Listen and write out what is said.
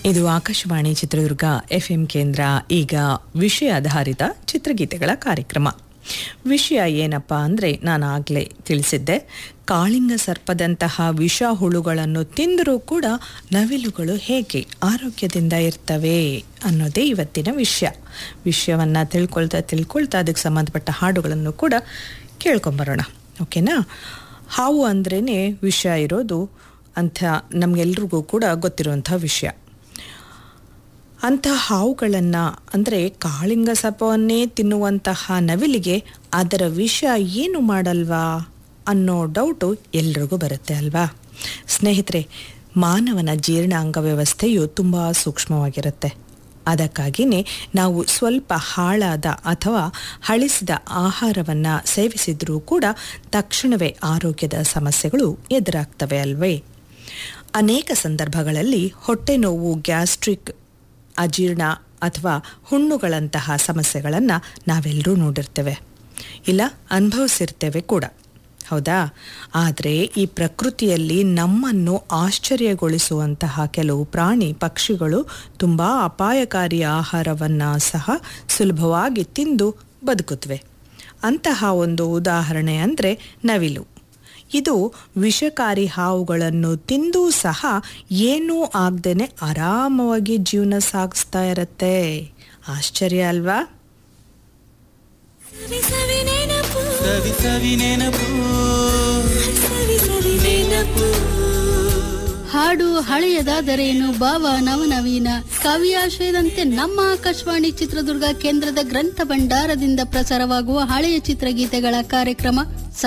ಇದು ಆಕಾಶವಾಣಿ ಚಿತ್ರದುರ್ಗ ಎಫ್ಎಂ ಕೇಂದ್ರ ಈಗ ವಿಷಯ ಆಧಾರಿತ ಚಿತ್ರಗೀತೆಗಳ ಕಾರ್ಯಕ್ರಮ ವಿಷಯ ಏನಪ್ಪ ಅಂದರೆ ನಾನು ಆಗಲೇ ತಿಳಿಸಿದ್ದೆ ಕಾಳಿಂಗ ಸರ್ಪದಂತಹ ವಿಷ ಹುಳುಗಳನ್ನು ತಿಂದರೂ ಕೂಡ ನವಿಲುಗಳು ಹೇಗೆ ಆರೋಗ್ಯದಿಂದ ಇರ್ತವೆ ಅನ್ನೋದೇ ಇವತ್ತಿನ ವಿಷಯ ವಿಷಯವನ್ನು ತಿಳ್ಕೊಳ್ತಾ ತಿಳ್ಕೊಳ್ತಾ ಅದಕ್ಕೆ ಸಂಬಂಧಪಟ್ಟ ಹಾಡುಗಳನ್ನು ಕೂಡ ಕೇಳ್ಕೊಂಬರೋಣ ಓಕೆನಾ ಹಾವು ಅಂದ್ರೇ ವಿಷ ಇರೋದು ಅಂತ ನಮಗೆಲ್ರಿಗೂ ಕೂಡ ಗೊತ್ತಿರುವಂಥ ವಿಷಯ ಅಂಥ ಹಾವುಗಳನ್ನು ಅಂದರೆ ಕಾಳಿಂಗ ಸರ್ಪವನ್ನೇ ತಿನ್ನುವಂತಹ ನವಿಲಿಗೆ ಅದರ ವಿಷ ಏನು ಮಾಡಲ್ವಾ ಅನ್ನೋ ಡೌಟು ಎಲ್ರಿಗೂ ಬರುತ್ತೆ ಅಲ್ವಾ ಸ್ನೇಹಿತರೆ ಮಾನವನ ಜೀರ್ಣಾಂಗ ವ್ಯವಸ್ಥೆಯು ತುಂಬ ಸೂಕ್ಷ್ಮವಾಗಿರುತ್ತೆ ಅದಕ್ಕಾಗಿಯೇ ನಾವು ಸ್ವಲ್ಪ ಹಾಳಾದ ಅಥವಾ ಹಳಿಸಿದ ಆಹಾರವನ್ನು ಸೇವಿಸಿದ್ರೂ ಕೂಡ ತಕ್ಷಣವೇ ಆರೋಗ್ಯದ ಸಮಸ್ಯೆಗಳು ಎದುರಾಗ್ತವೆ ಅಲ್ವೇ ಅನೇಕ ಸಂದರ್ಭಗಳಲ್ಲಿ ಹೊಟ್ಟೆ ನೋವು ಗ್ಯಾಸ್ಟ್ರಿಕ್ ಅಜೀರ್ಣ ಅಥವಾ ಹುಣ್ಣುಗಳಂತಹ ಸಮಸ್ಯೆಗಳನ್ನು ನಾವೆಲ್ಲರೂ ನೋಡಿರ್ತೇವೆ ಇಲ್ಲ ಅನುಭವಿಸಿರ್ತೇವೆ ಕೂಡ ಹೌದಾ ಆದರೆ ಈ ಪ್ರಕೃತಿಯಲ್ಲಿ ನಮ್ಮನ್ನು ಆಶ್ಚರ್ಯಗೊಳಿಸುವಂತಹ ಕೆಲವು ಪ್ರಾಣಿ ಪಕ್ಷಿಗಳು ತುಂಬ ಅಪಾಯಕಾರಿ ಆಹಾರವನ್ನು ಸಹ ಸುಲಭವಾಗಿ ತಿಂದು ಬದುಕುತ್ತವೆ ಅಂತಹ ಒಂದು ಉದಾಹರಣೆ ಅಂದರೆ ನವಿಲು ಇದು ವಿಷಕಾರಿ ಹಾವುಗಳನ್ನು ತಿಂದು ಸಹ ಏನೂ ಆಗದೇನೆ ಆರಾಮವಾಗಿ ಜೀವನ ಸಾಗಿಸ್ತಾ ಇರತ್ತೆ ಆಶ್ಚರ್ಯ ಅಲ್ವಾ ಸವಿ ಸವಿ ನೆನಪು ಸವಿ ಸವಿ ನೆನಪು ಸವಿ ಸವಿ ನೆನಪು ಹಾಡು ಹಳೆಯದಾದರೇನು ಭಾವ ನವನವೀನ ಕಾವ್ಯಾಶಯದಂತೆ ನಮ್ಮ ಆಕಾಶವಾಣಿ ಚಿತ್ರದುರ್ಗ ಕೇಂದ್ರದ ಗ್ರಂಥ ಭಂಡಾರದಿಂದ ಪ್ರಸಾರವಾಗುವ ಹಳೆಯ ಚಿತ್ರಗೀತೆಗಳ ಕಾರ್ಯಕ್ರಮ